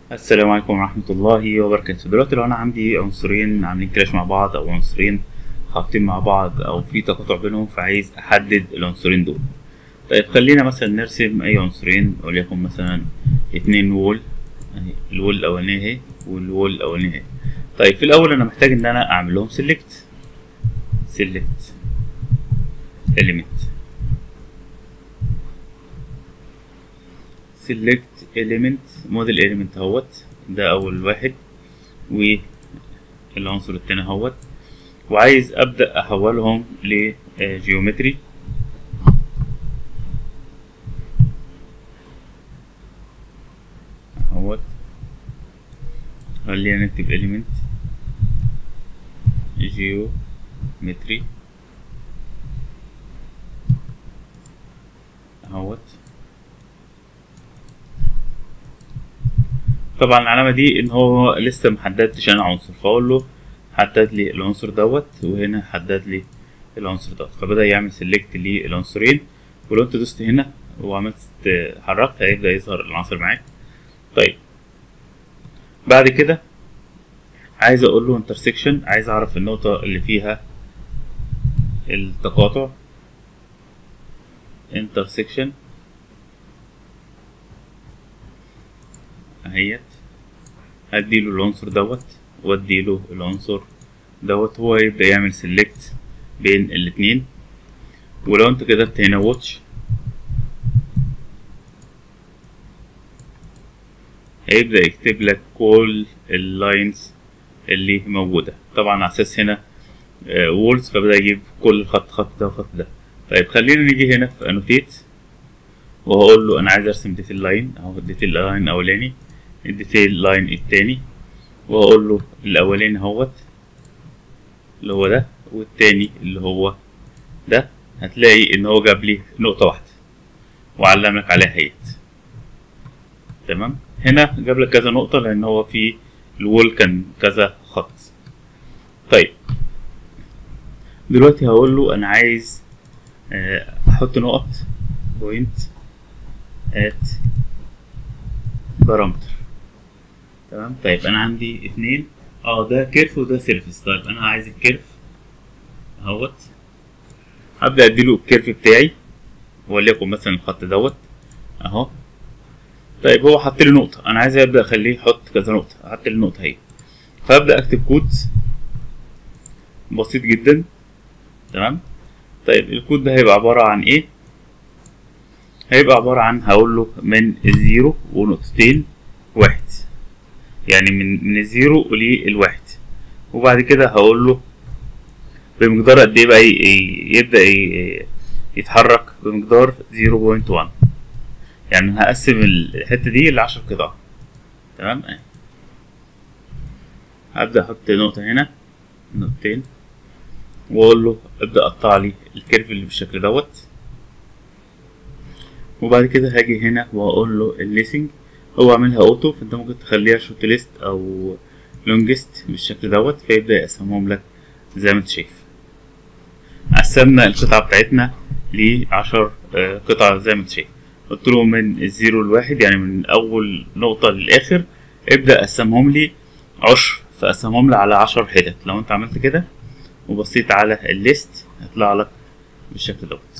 السلام عليكم ورحمة الله وبركاته دلوقتي لو أنا عندي عنصرين عاملين كلاش مع بعض أو عنصرين خابطين مع بعض أو في تقاطع بينهم فعايز أحدد العنصرين دول طيب خلينا مثلا نرسم أي عنصرين وليكن مثلا اتنين وول أهي الوول الأولانية اهي والوول الأولانية اهي طيب في الأول أنا محتاج إن أنا أعمل لهم سيلكت سيلكت element select element model element اهوت ده اول واحد والعنصر التاني اهوت وعايز ابدا احولهم لجيومتري اهوت خلينا نكتب element geometry اهوت طبعا العلامة دي ان هو لسه محددتش انا عنصر فاقول له حدد لي العنصر دوت وهنا حدد لي العنصر دوت فبدأ يعمل سيلكت للعنصرين ولو انت دوست هنا وعملت حركت هيبدأ يظهر العنصر معاك طيب بعد كده عايز اقول له انترسكشن عايز اعرف النقطة اللي فيها التقاطع انترسكشن اهيت هديله العنصر دوت واديله العنصر دوت هو يبدأ يعمل سيلكت بين الاتنين ولو انت كتبت هنا واتش هيبدأ يكتب لك كل اللاينز اللي موجودة طبعا على اساس هنا وولز فبدأ يجيب كل خط خط ده وخط ده طيب خلينا نيجي هنا في انوتيت وهقول له انا عايز ارسم ديتيل لاين اهو الديتيل لاين الاولاني الديتيل لاين التاني وهقول له الاولاني اهوت اللي هو ده والتاني اللي هو ده هتلاقي ان هو جاب لي نقطة واحدة وعلم لك عليها هيت تمام هنا جاب لك كذا نقطة لان هو في الوول كان كذا خط طيب دلوقتي هقول له انا عايز احط نقط بوينت ات بارامتر تمام طيب انا عندي اتنين اه ده كيرف وده سيرفيس طيب انا عايز الكيرف اهوت هبدا اديله الكيرف بتاعي وليكن مثلا الخط دوت اهو طيب هو حط لي نقطه انا عايز ابدا اخليه يحط كذا نقطه حط لي النقطه اهي فابدا اكتب كود بسيط جدا تمام طيب الكود ده هيبقى عباره عن ايه هيبقى عبارة عن هقول له من الزيرو ونقطتين واحد يعني من من الزيرو للواحد وبعد كده هقول له بمقدار قد ايه بقى يبدأ يتحرك بمقدار زيرو بوينت وان يعني هقسم الحتة دي لعشر قطع تمام هبدأ احط نقطة هنا نقطتين واقول له ابدأ قطع لي الكيرف اللي بالشكل دوت وبعد كده هاجي هنا واقول له الليسنج هو عاملها اوتو فانت ممكن تخليها شورت ليست او لونجست بالشكل دوت فيبدا يقسمهم لك زي ما انت شايف قسمنا القطعة بتاعتنا لعشر قطع زي ما انت شايف قلت له من الزيرو لواحد يعني من اول نقطة للاخر ابدأ قسمهم لي عشر فقسمهم لي على عشر حتت لو انت عملت كده وبصيت على الليست هيطلع لك بالشكل دوت